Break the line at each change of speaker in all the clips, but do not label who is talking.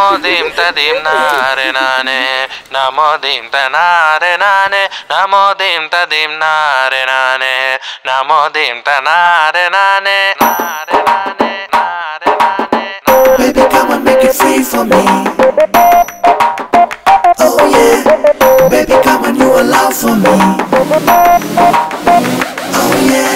dim ta dim na re na ne namo dim ta na re na ne namo dim ta dim na re na ne namo dim ta na re na ne na re na ne na re na ne na
Baby, come and make it free for me. Oh yeah, baby, come and you allow for me. Oh yeah.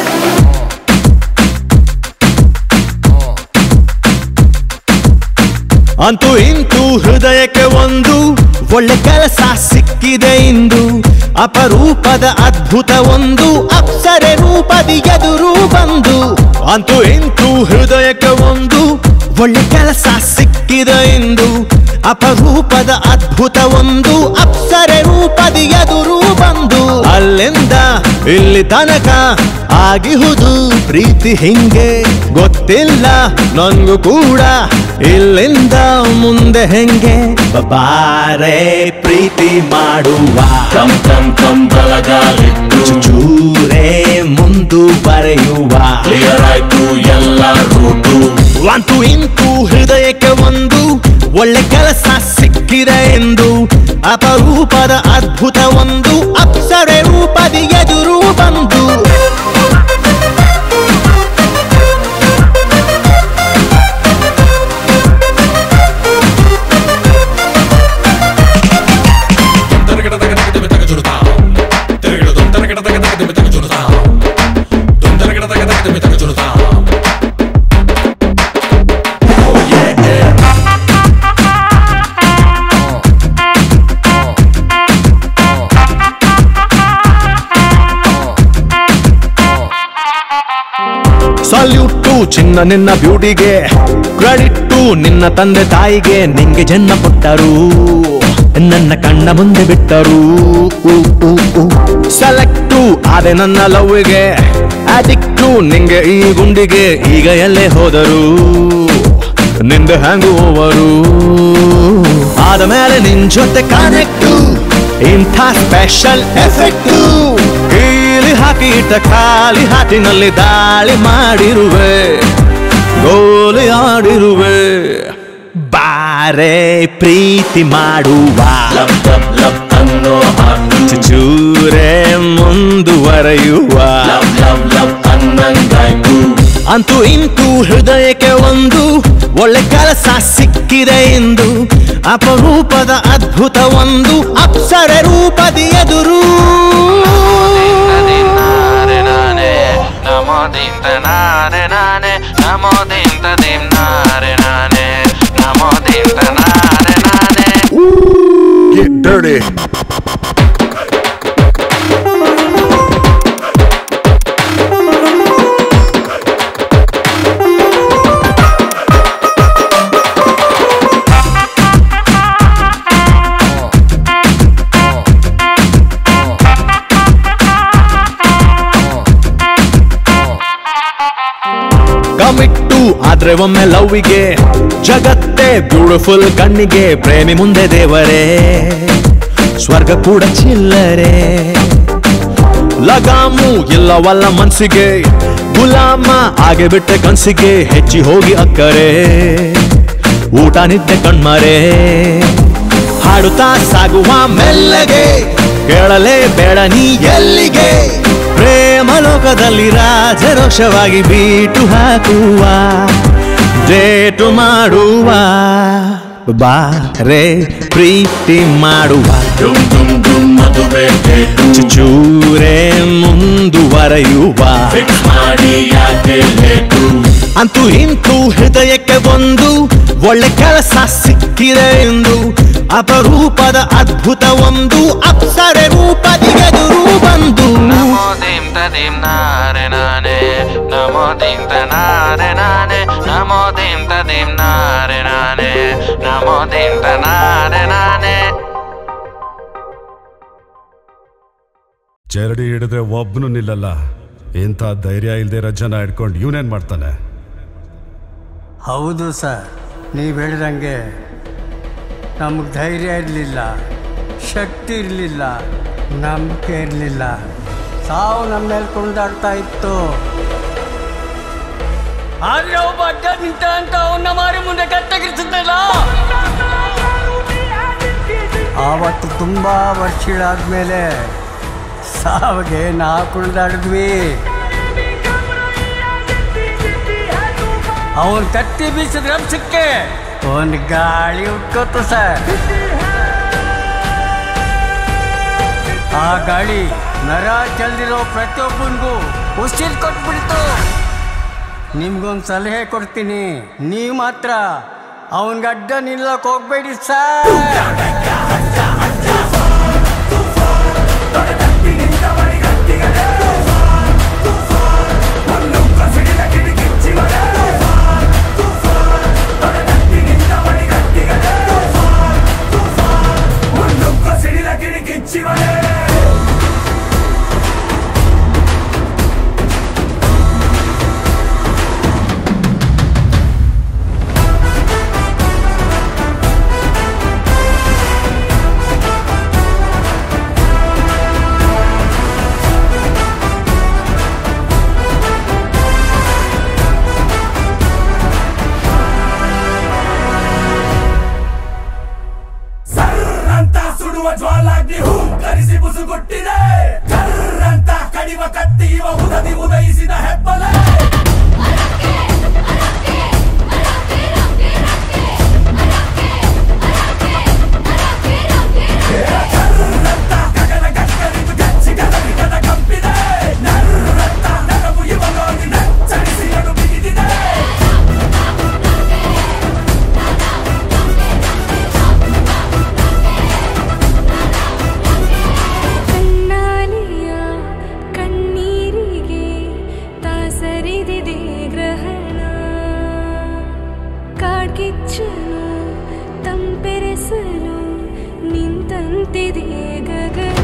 ಅಂತೂ ಇಂತೂ ಹೃದಯಕ್ಕೆ ಒಂದು ಒಳ್ಳೆ ಕೆಲಸ ಸಿಕ್ಕಿದೆ ಇಂದು ಅಪರೂಪದ ಅದ್ಭುತ ಒಂದು ಅಪ್ಸರೆ ರೂಪದಿ ಎದುರು ಬಂದು ಅಂತೂ ಇಂತೂ ಹೃದಯಕ್ಕೆ ಒಂದು ಒಳ್ಳೆ ಕೆಲಸ ಸಿಕ್ಕಿದೆ ಇಂದು ಅಪರೂಪದ ಅದ್ಭುತ ಒಂದು ಅಪ್ಸರೆ ರೂಪದಿ ಎದುರು ಬಂದು ಅಲ್ಲಿಂದ ಇಲ್ಲಿ ತನಕ ಆಗಿಹುದು ಪ್ರೀತಿ ಹಿಂಗೆ ಗೊತ್ತಿಲ್ಲ ನನ್ಗೂ ಕೂಡ ಇಲ್ಲಿಂದ ಮುಂದೆ ಹೆಂಗೆ ಬಾರೆ ಪ್ರೀತಿ ಮಾಡುವ
ಕಮ್ ಕಮ್ ಕಮ್ ಬಲಗಾಲಿಟ್ಟು
ಚೂರೇ ಮುಂದುವರೆಯುವ
ಕ್ಲಿಯರ್ ಆಯ್ತು ಎಲ್ಲ ರೂಟು
ಅಂತೂ ಇಂತೂ ಹೃದಯಕ್ಕೆ ಒಂದು ಒಳ್ಳೆ ಕೆಲಸ ಸಿಕ್ಕಿದೆ ಎಂದು ಅಪರೂಪದ ಅದ್ಭುತ ಒಂದು ಅಪ್ಸರೆ ರೂಪದಿ ಎದುರು ಬಂದು
ತರಗಡ ತಗ ತಗ ತಗ ತಗ ಜುರುತಾ ತಿರುಗಿಡ ದುಂ ತರಗಡ ತಗ ತಗ ತಗ ತಗ ಜುರುತಾ ದುಂ ತರಗಡ ತಗ ತಗ ತಗ ತಗ ಜುರುತಾ
ಸಲ್ಯೂಟು ಚಿನ್ನ ನಿನ್ನ ಬ್ಯೂಟಿಗೆ ಕ್ರೆಡಿಟ್ಟು ನಿನ್ನ ತಂದೆ ತಾಯಿಗೆ ನಿಂಗೆ ಜನ್ಮ ಕೊಟ್ಟರು ನನ್ನ ಕಣ್ಣ ಮುಂದೆ ಬಿಟ್ಟರು ಸೆಲೆಕ್ಟು ಆದೆ ನನ್ನ ಲವ್ಗೆ ಅಡಿಕ್ಟು ನಿಂಗೆ ಈ ಗುಂಡಿಗೆ ಈಗ ಎಲ್ಲೇ ಹೋದರು ನಿಂದ ಹ್ಯಾಂಗು ಓವರು ಆದ ಮೇಲೆ ನಿನ್ ಜೊತೆ ಕನೆಕ್ಟು ಇಂಥ ಸ್ಪೆಷಲ್ ಎಫೆಕ್ಟು ಕೀಲಿ ಹಾಕಿ ಇಟ್ಟ ಖಾಲಿ ಹಾಟಿನಲ್ಲಿ ದಾಳಿ ಮಾಡಿರುವೆ ಗೋಲಿ ಆಡಿರುವೆ ಬಾರೆ ಪ್ರೀತಿ ಮಾಡುವ
ಲಬ್ ಲಬ್ ಲಬ್ ಅನ್ನೋ ಹಾಡು
ಚೂರೇ ಮುಂದುವರೆಯುವ
ಲಬ್ ಲಬ್ ಲಬ್ ಅನ್ನಂಗಾಯ್ತು
ಅಂತೂ ಇಂತೂ ಹೃದಯಕ್ಕೆ ಒಂದು ಒಳ್ಳೆ ಕೆಲಸ ಸಿಕ್ಕಿದೆ ಎಂದು ಅಪರೂಪದ ಅದ್ಭುತ ಒಂದು ಅಪ್ಸರೆ ರೂಪದಿ ಎದುರು
dim na re na ne namo dim ta na re na ne namo dim ta dim na re na ne namo dim ta na re na ne
Get dirty. ಕಮಿಟ್ಟು ಆದ್ರೆ ಒಮ್ಮೆ ಲವ್ವಿಗೆ ಜಗತ್ತೇ ಬ್ಯೂಟಿಫುಲ್ ಕಣ್ಣಿಗೆ ಪ್ರೇಮಿ ಮುಂದೆ ದೇವರೇ ಸ್ವರ್ಗ ಕೂಡ ಚಿಲ್ಲರೆ ಲಗಾಮು ಇಲ್ಲವಲ್ಲ ಮನ್ಸಿಗೆ ಗುಲಾಮ ಆಗೆ ಬಿಟ್ಟೆ ಕನ್ಸಿಗೆ ಹೆಚ್ಚಿ ಹೋಗಿ ಅಕ್ಕರೆ ಊಟ ನಿದ್ದೆ ಕಣ್ಮರೆ ಹಾಡುತ್ತಾ ಸಾಗುವ ಮೆಲ್ಲಗೆ ಕೇಳಲೇ ಬೇಡ ನೀ ಎಲ್ಲಿಗೆ ಪ್ರೇಮ ಲೋಕದಲ್ಲಿ ರಾಜರೋಷವಾಗಿ ಬೀಟು ಹಾಕುವ ಡೇಟು ಮಾಡುವ ಬಾರೆ ಪ್ರೀತಿ ಮಾಡುವ
ಡುಮ್ ಡುಮ್ ಡುಮ್ ಮದುವೆ ಡೇಟು
ಚೂರೇ ಮುಂದುವರೆಯುವ
ಫಿಕ್ಸ್ ಮಾಡಿ ಯಾಕೆ ಲೇಟು
ಅಂತೂ ಇಂತೂ ಹೃದಯಕ್ಕೆ ಒಂದು ಒಳ್ಳೆ ಕೆಲಸ ಸಿಕ್ಕಿದೆ ಎಂದು ಅಪರೂಪದ ಅದ್ಭುತ ಒಂದು ಅಪ್ಸರೆ ರೂಪದಿ ಎದುರು ಬಂದು
namo dim ta dim na re na ne namo dim ta na re na ne namo dim ta dim na re na ne namo dim ta na re na ne
ಚರಡಿ ಹಿಡಿದ್ರೆ ಒಬ್ಬನು ನಿಲ್ಲಲ್ಲ ಇಂಥ ಧೈರ್ಯ ಇಲ್ದೇ ಇರೋ ಜನ ಹಿಡ್ಕೊಂಡು ಇವನೇನ್ ಮಾಡ್ತಾನೆ
ಹೌದು ಸರ್ ನೀವು ಹೇಳಿದಂಗೆ ನಮಗೆ ಧೈರ್ಯ ಇರಲಿಲ್ಲ ಶಕ್ತಿ ಇರಲಿಲ್ಲ ನಂಬಿಕೆ ಇರಲಿಲ್ಲ ಸಾವು ನಮ್ಮ ಮೇಲೆ ಕುಣಿದಾಡ್ತಾ ಇತ್ತು ಆದ್ರೆ ಒಬ್ಬ ಅಡ್ಡ ನಿಂತ ಅಂತ ಅವನ್ನ ಮಾರಿ ಮುಂದೆ ಕತ್ತಗಿರ್ತಿದ್ದಲ್ಲ ಆವತ್ತು ತುಂಬ ವರ್ಷಗಳಾದ್ಮೇಲೆ ಸಾವಿಗೆ ನಾ ಕುಣಿದಾಡಿದ್ವಿ ಅವನ್ ಕತ್ತಿ ಬೀಸಿದ ರಂಸಕ್ಕೆ ಒಂದು ಗಾಳಿ ಉಟ್ಕೋತು ಸರ್ ಆ ಗಾಳಿ ನರ ಚೆಲ್ದಿರೋ ಪ್ರತಿಯೊಬ್ಬನಿಗೂ ಉಸಿರು ಕೊಟ್ಬಿಡ್ತು ನಿಮ್ಗೊಂದು ಸಲಹೆ ಕೊಡ್ತೀನಿ ನೀವು ಮಾತ್ರ ಅವನ್ಗೆ ಅಡ್ಡ ನಿಲ್ಲಕ್ಕೆ ಹೋಗ್ಬೇಡಿ ಸರ್
ಸರ್ರಂತ ಸುಡುವ ಜ್ವಾಲಾಗ್ನಿ ಹೂ ಕರಿಸಿ ಬುಸುಗುಟ್ಟಿದೆ ಕರ್ರಂತ ಕಡಿವ ಕತ್ತಿ ಇವ ಉದದಿ ಉದಯಿಸಿದ ಹೆಬ್ಬಲೆ ಕರ್ರಂತ ಗಗನ ಗಕ್ಕರಿದು ಗಚ್ಚಿ ಗದರಿಗದ ಕಂಪಿದೆ ನರ್ರಂತ ನರವು ಇವ ನೋಡಿ ನಚ್ಚರಿಸಿ ಅಡು ಬಿಗಿದಿದೆ
ಕಣ್ಣಾಲಿಯ ಕಣ್ಣೀರಿಗೆ ತಾಸರಿದಿದೆ ಗ್ರಹಣ ಕಾಡ್ಗಿಚ್ಚನು ತಂಪೆರೆಸಲು ನಿಂತಂತಿದೆ ಗಗನ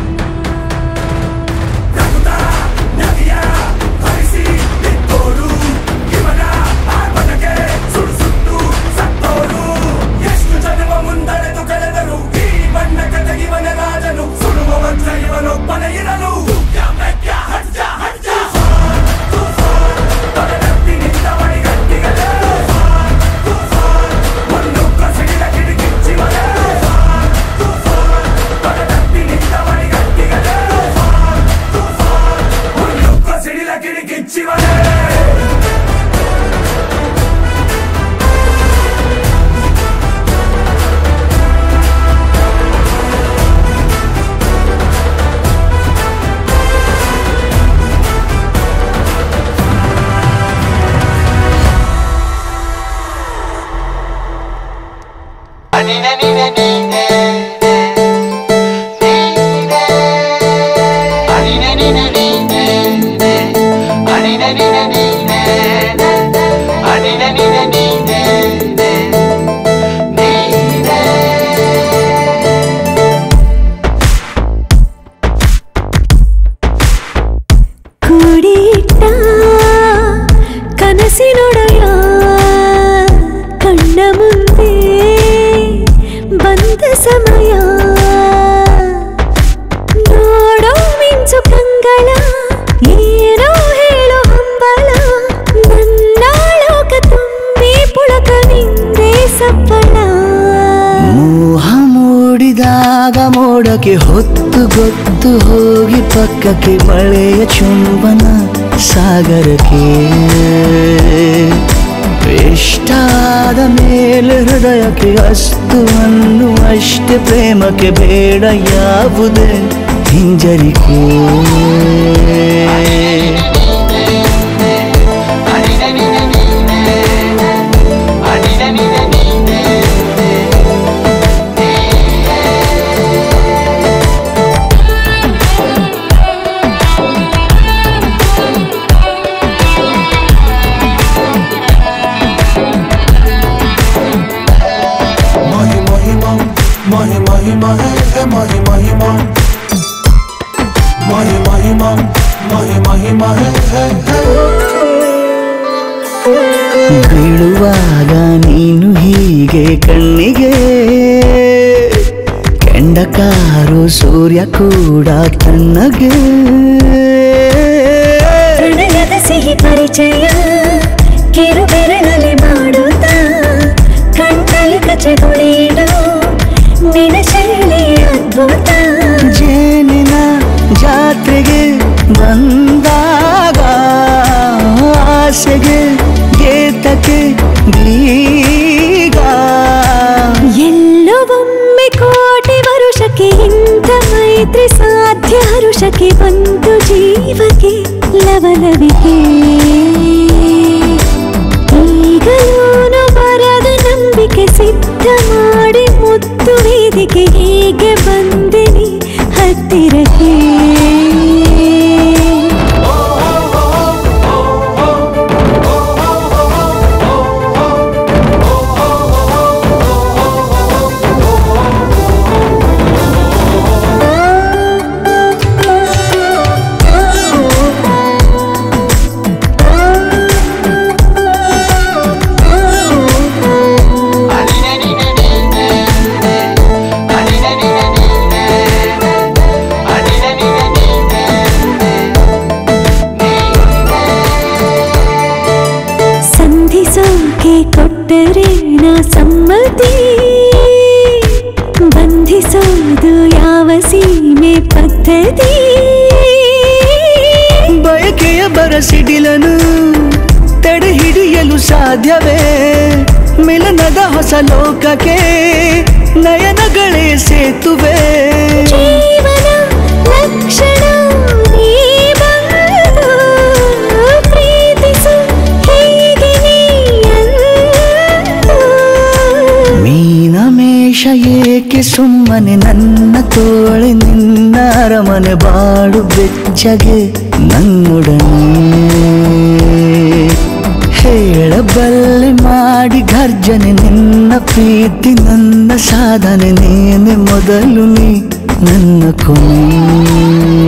ನದಿಯ ಹರಿಸಿ ನಿಂತೋರು ಇವನ ಆರ್ಭಟಕ್ಕೆ ಸುಡು ಸುಟ್ಟು ಸತ್ತೋರು ಎಷ್ಟು ಜನ್ಮ ಮುಂದಡೆದು ಕಳೆದರು ಈ ಬಣ್ಣಕ ಇವನ ರಾಜನು ಸುಡುವ ಮಂತ್ರ ಇವನೊಬ್ಬನೇ ಇರಲು ಯಾಮೆಕ್ಕ ಹಡ್ಜ ಹಡ್ಜ ತೊಡೆದತ್ತಿನಿಂದ ಮಣಿಗಟ್ಟಿಗಲೇ ಒಂದು ಕಸಡಿದ ಕಿಡಿಕಿಚ್ಚಿವಲೇ ತೊಡೆದತ್ತಿನಿಂದ ಮಣಿಗಟ್ಟಿಗಲೇ ಒಂದು ಕಸಡಿದ ಕಿಡಿಕಿಚ್ಚಿವಲೇ
ಕೂಡಿಟ್ಟ ಕನಸಿನೊಡೆಯ ಕಣ್ಣ ಮುಂದೆ ಬಂದ ಸಮಯ ನೋಡೋ ಮಿಂಚು ಕಂಗಳ ಏನೋ ಹೇಳೋ ಹಂಬಲ ನನ್ನ ಲೋಕ ತುಂಬಿ ಪುಳಕ ನಿಂದೆ ಸಪ್ಪಳ
ಮೋಹ ಮೂಡಿದಾಗ ಮೋಡಕ್ಕೆ ಹೊತ್ತು ಗೊತ್ತು ಹೋಗಿ ಪಕ್ಕಕ್ಕೆ ಮಳೆಯ ಚುಂಬನ ಸಾಗರಕ್ಕೆ ಇಷ್ಟಾದ ಮೇಲೆ ಹೃದಯಕ್ಕೆ ಅಸ್ತು ಅನ್ನುವಷ್ಟೇ ಪ್ರೇಮಕ್ಕೆ ಬೇಡ ಯಾವುದೇ ಹಿಂಜರಿಕೆ
Mahi Mahima, Mahi Mahima, hey, Mahi Mahima. Mahi Mahima, Mahi Mahima, hey, hey, hey.
ಬೀಳುವಾಗ ನೀನು ಹೀಗೆ ಕಣ್ಣಿಗೆ ಕೆಂಡಕಾರು ಸೂರ್ಯ ಕೂಡ ತಣ್ಣಗೆ
ಪ್ರಣಯದ ಸಿಹಿ ಪರಿಚಯ ಕಿರು ಬೆರಳಲ್ಲಿ ಮಾಡುತ್ತಾ ಕಣ್ಣಲ್ಲಿ ಕಚಗುಳಿಡು ನಿನ್ನ ಶೈಲಿ ಅದ್ಭುತ
ಜೇನಿನ ಜಾತ್ರೆಗೆ ಬಂದಾಗ ಆಸೆಗೆ ಗೇತಕ್ಕೆ ಬೀಗ
ಎಲ್ಲೋ ಒಮ್ಮೆ ಕೋಟಿ ವರುಷಕ್ಕೆ ಇಂಥ ಮೈತ್ರಿ ಸಾಧ್ಯ ಹರುಷಕ್ಕೆ ಬಂತು ಜೀವಕ್ಕೆ ಲವಲವಿಕೆ ಈಗಲೂನು ಬರದ ನಂಬಿಕೆ ಸಿದ್ಧ ಮಾಡಿ ಮುತ್ತು ವೇದಿಕೆ ಹೀಗೆ ಬಂದಿನಿ ಹತ್ತಿರಕ್ಕೆ ಸಂಧಿಸೋಕೆ ಕೊಟ್ಟರೆ ನಾ ಸಮ್ಮತಿ ಬಂಧಿಸೋದು ಯಾವ ಸೀಮೆ ಪದ್ಧತಿ
ಬಯಕೆಯ ಬರಸಿಡಿಲನು ತಡೆ ಹಿಡಿಯಲು ಸಾಧ್ಯವೇ ಮಿಲನದ ಹೊಸ ಲೋಕಕ್ಕೆ ನಯನಗಳೇ ಸೇತುವೆ
ಜೀವನ ಲಕ್ಷಣ ನೀ ಬಂದು ಪ್ರೀತಿಸು ಹೀಗೆ ನೀಯಂದು.
ಮೀನಮೇಷ ಏಕೆ ಸುಮ್ಮನೆ ನನ್ನ ತೋಳೆ ನಿನ್ನ ಅರಮನೆ ಬಾಳು ಬೆಚ್ಚಗೆ ನನ್ನೊಡನೆ ಹೇಳಬಲ್ಲೆ ಮಾಡಿ ಘರ್ಜನೆ ನಿನ್ನ ಪ್ರೀತಿ ನನ್ನ ಸಾಧನೆ ನೇನೆ ಮೊದಲು ನೀ ನನ್ನ ಕೊನೆ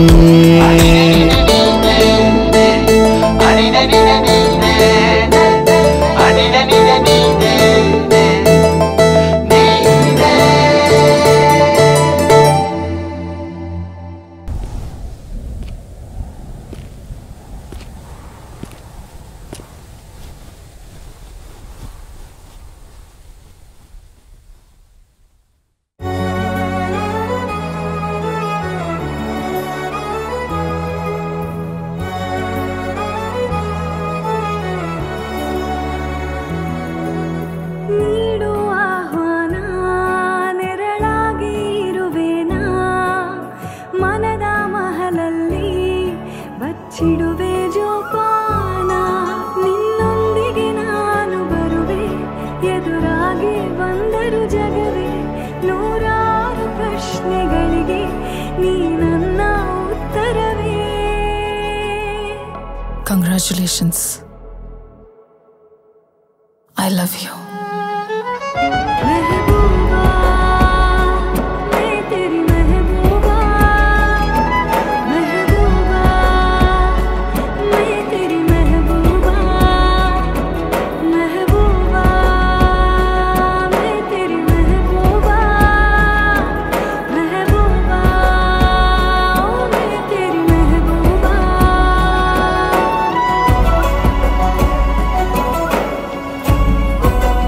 ನೀಡು ಆಹ್ವಾನ ನೆರಳಾಗಿ ಇರುವೆನಾ ಮನದ ಮಹಲಲ್ಲಿ ಬಚ್ಚಿಡುವೆ ಜೋಪಾನ ನಿನ್ನೊಂದಿಗೆ ನಾನು ಬರುವೆ ಎದುರಾಗಿ ಬಂದರು ಜಗವೇ ನೂರಾರು ಪ್ರಶ್ನೆಗಳಿಗೆ ನೀ ನನ್ನ ಉತ್ತರವೇ
Congratulations. I love you.
महबूबा मैं तेरी महबूबा महबूबा मैं तेरी महबूबा महबूबा मैं तेरी महबूबा महबूबा ओ मैं तेरी महबूबा
ಿ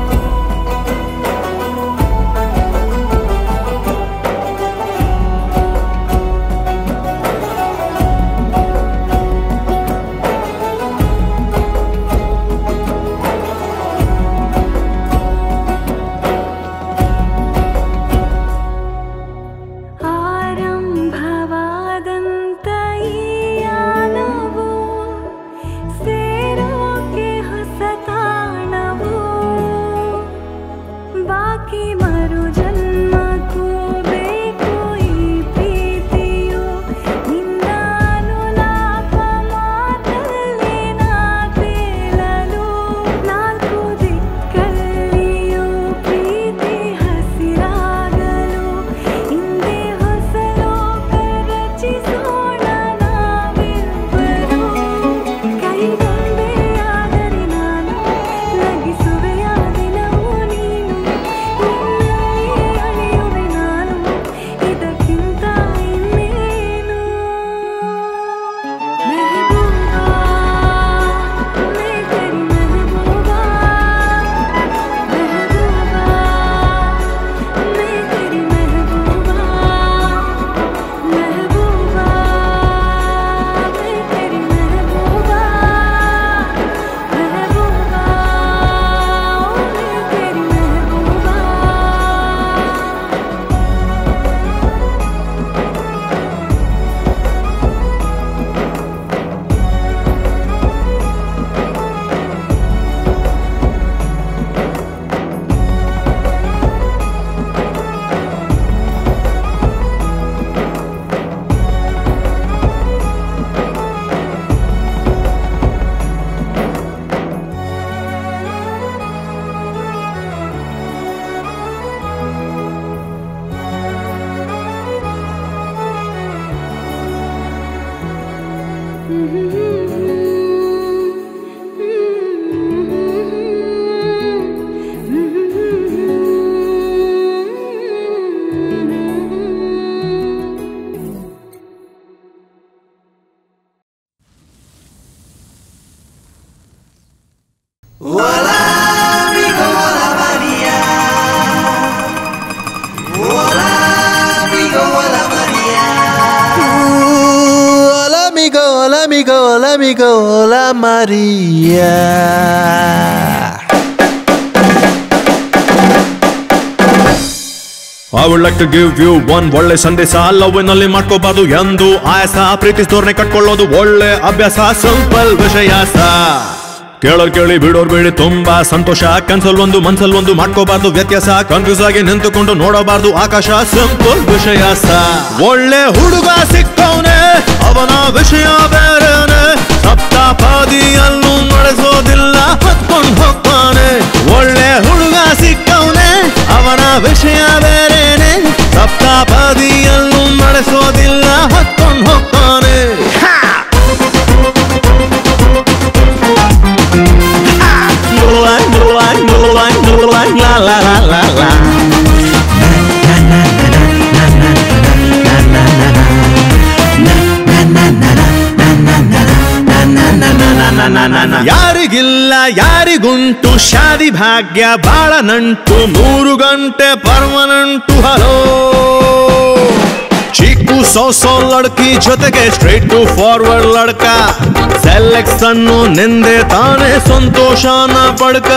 Hola amigo, hola amigo, hola amigo, hola Maria. I would like to give you one ಒಳ್ಳೆ ಸಂದೇಶ ಲವ್ನಲ್ಲಿ ಮಾಡ್ಕೋಬಾರ್ದು ಎಂದು ಆಯಾಸ ಪ್ರೀತಿಸಿದವ್ರನ್ನೇ ಕಟ್ಕೊಳ್ಳೋದು ಒಳ್ಳೆ ಅಭ್ಯಾಸ ಸಿಂಪಲ್ ವಿಷಯ ಸಾ ಕೇಳೋರ್ ಕೇಳಿ ಬಿಡೋರ್ ಬೇಡಿ ತುಂಬಾ ಸಂತೋಷ ಕನ್ಸಲ್ ಒಂದು ಮನ್ಸಲ್ ಒಂದು ಮಾಡ್ಕೋಬಾರ್ದು ವ್ಯತ್ಯಾಸ ಕನ್ಫ್ಯೂಸ್ ಆಗಿ ನಿಂತುಕೊಂಡು ನೋಡಬಾರ್ದು ಆಕಾಶ ಸಿಂಪಲ್ ವಿಷಯ ಸಾ ಒಳ್ಳೆ ಹುಡುಗ ಸಿಕ್ಕವನೆ ಅವನ ವಿಷಯ ಬೇರೆನೆ ಸಪ್ತಾಪಾದಿಯಲ್ಲೂ ನಡೆಸೋದಿಲ್ಲ ಹತ್ಕೊಂಡು ಹೋಗ್ತಾನೆ ಒಳ್ಳೆ ಹುಡುಗ ಸಿಕ್ಕವನೆ ಅವನ ವಿಷಯ ಬೇರೆನೆ ಸಪ್ತಾಪಾದಿಯಲ್ಲೂ ನಡೆಸೋದಿಲ್ಲ ಹತ್ಕೊಂಡು ಹೋಗ್ತಾನೆ La la la la la ಯಾರಿಗಿಲ್ಲ ಯಾರಿಗುಂಟು ಶಾದಿ ಭಾಗ್ಯ ಬಾಳ ನಂಟು ಮೂರು ಗಂಟೆ ಪರ್ಮನೆಂಟು ಹಲೋ ಚಿಕ್ಕು ಸೋಸೋ ಲಡ್ಕಿ ಜೊತೆಗೆ ಸ್ಟ್ರೈಟ್ ಟು ಫಾರ್ವರ್ಡ್ ಲಡ್ಕ ಸೆಲೆಕ್ಷನ್ ನಿಂದೆ ತಾನೇ ಸಂತೋಷನ ಪಡ್ಕ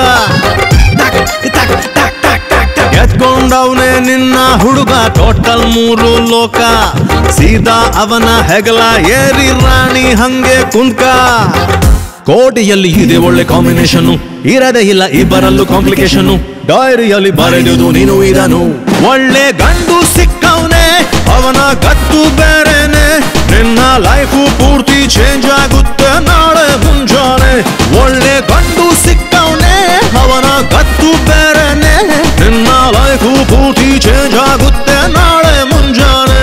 ಎತ್ಕೊಂಡವನೇ ನಿನ್ನ ಹುಡುಗ ಟೋಟಲ್ ಮೂರು ಲೋಕ ಸೀದಾ ಅವನ ಹೆಗಲ ಏರಿ ರಾಣಿ ಹಂಗೆ ಕುಂತ್ಕ ಕೋಟಿಯಲ್ಲಿ ಇದೆ ಒಳ್ಳೆ ಕಾಂಬಿನೇಷನ್ ಇರದೇ ಇಲ್ಲ ಇಬ್ಬರಲ್ಲೂ ಕಾಂಪ್ಲಿಕೇಶನ್ ಡೈರಿಯಲ್ಲಿ ಬರೆದುದು ನೀನು ಇದನು ಒಳ್ಳೆ ಗಂಡು ಸಿಕ್ಕವನೆ ಅವನ ಗತ್ತು ಬೇರೆನೆ ನಿನ್ನ ಲೈಫು ಪೂರ್ತಿ ಚೇಂಜ್ ಆಗುತ್ತೆ ನಾಳೆ ಮುಂಜಾನೆ ಒಳ್ಳೆ ಗಂಡು ಸಿಕ್ಕವನೆ ಅವನ ಗತ್ತು ಬೇರೆನೆ ನಿನ್ನ ಲೈಫು ಪೂರ್ತಿ ಚೇಂಜ್ ಆಗುತ್ತೆ ನಾಳೆ ಮುಂಜಾನೆ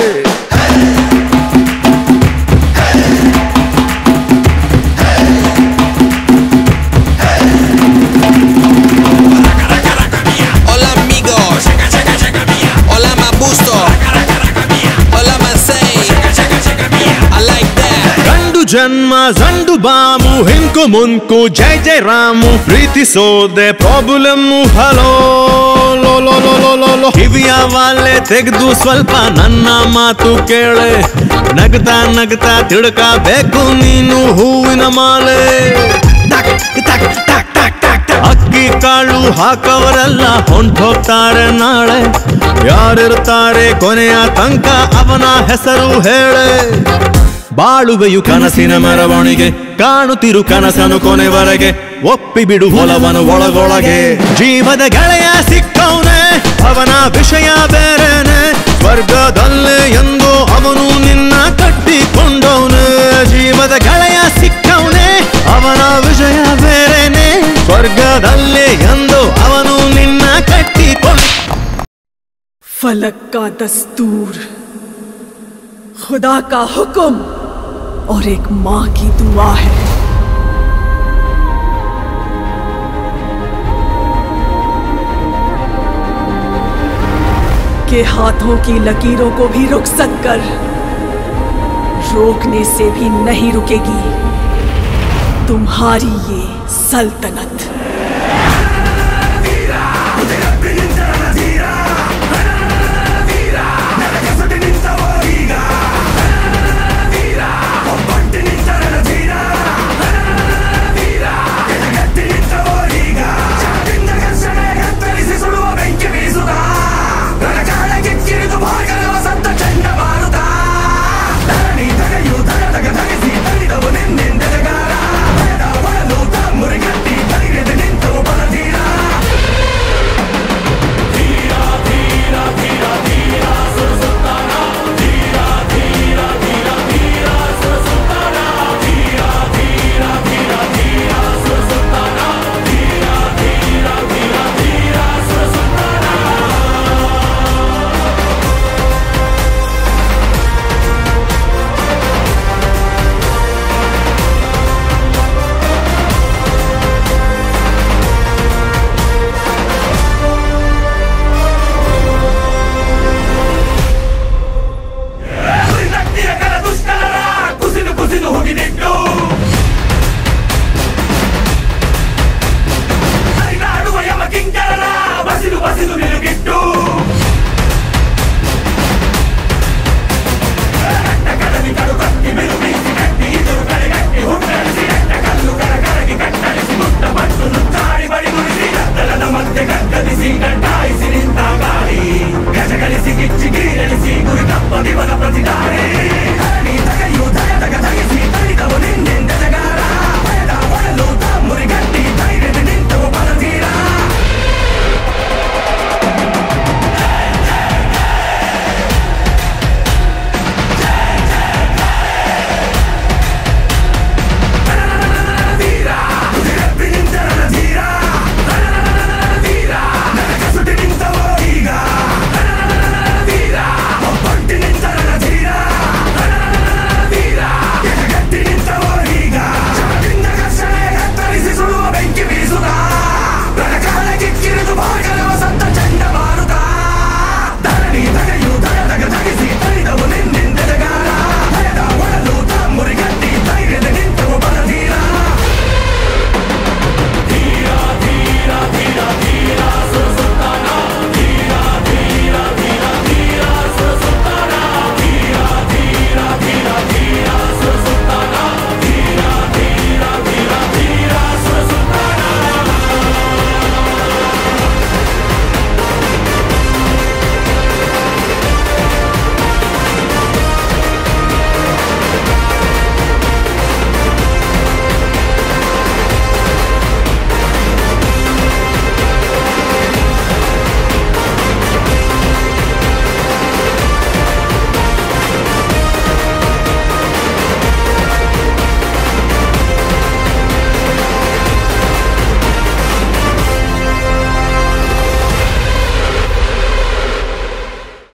Hola amigos. Hola Mabusto. Hola Masei. I like that.
ಗಂಡು ಜನ್ಮ ಜಂಡು ಬಾಮು ಹಿಂಕು ಮುಂಕು ಜೈ ಜೈ ರಾಮು ಪ್ರೀತಿಸೋದೆ ಪ್ರಾಬ್ಲಮ್ ಹಲೋ ಲೋ ಲೋ ಲೋ ಲೋ ಲೋ ಲೋ ಕಿವಿಯ ವಾಲೆ ತೆಗೆದು ಸ್ವಲ್ಪ ನನ್ನ ಮಾತು ಕೇಳೆ ನಗ್ತಾ ನಗ್ತಾ ತಿಳ್ಕಬೇಕು ನೀನು ಹೂವಿನ ಮಾಲೆ ಟಕ್ ಟಕ್ ಟಕ್ ಟಕ್ ಟಕ್ ಟಕ್. ಅಕ್ಕಿ ಕಾಳು ಹಾಕವರೆಲ್ಲ ಹೊಂಟೋಗ್ತಾರೆ ನಾಳೆ ಯಾರಿರ್ತಾರೆ ಕೊನೆಯ ತನಕ ಅವನ ಹೆಸರು ಹೇಳೆ ಬಾಳುವೆಯು ಕನಸಿನ ಮೆರವಣಿಗೆ ಕಾಣುತ್ತಿರು ಕನಸನು ಕೊನೆವರೆಗೆ ಒಪ್ಪಿ ಬಿಡು ಹೊಲವನು ಒಳಗೊಳಗೆ ಜೀವದ ಗೆಳೆಯ ಸಿಕ್ಕವನೆ ಅವನ ವಿಷಯ ಬೇರೆನೆ ಸ್ವರ್ಗದಲ್ಲೇ ಎಂದು ಅವನು ನಿನ್ನ ಕಟ್ಟಿಕೊಂಡವನೆ ಜೀವದ ಗೆಳೆಯ ಸಿಕ್ಕವನೆ ಅವನ ವಿಷಯ ಬೇರೆನೆ ಸ್ವರ್ಗದಲ್ಲೇ ಎಂದು ಅವನು ನಿನ್ನ ಕಟ್ಟಿಕೊಂಡ
फलक का दस्तूर खुदा का हुक्म और एक माँ की दुआ है के हाथों की लकीरों को भी रुखसत कर रोकने से भी नहीं रुकेगी तुम्हारी ये सल्तनत
ಮುರಿಗಟ್ಟಿ ದಿನಾರೆ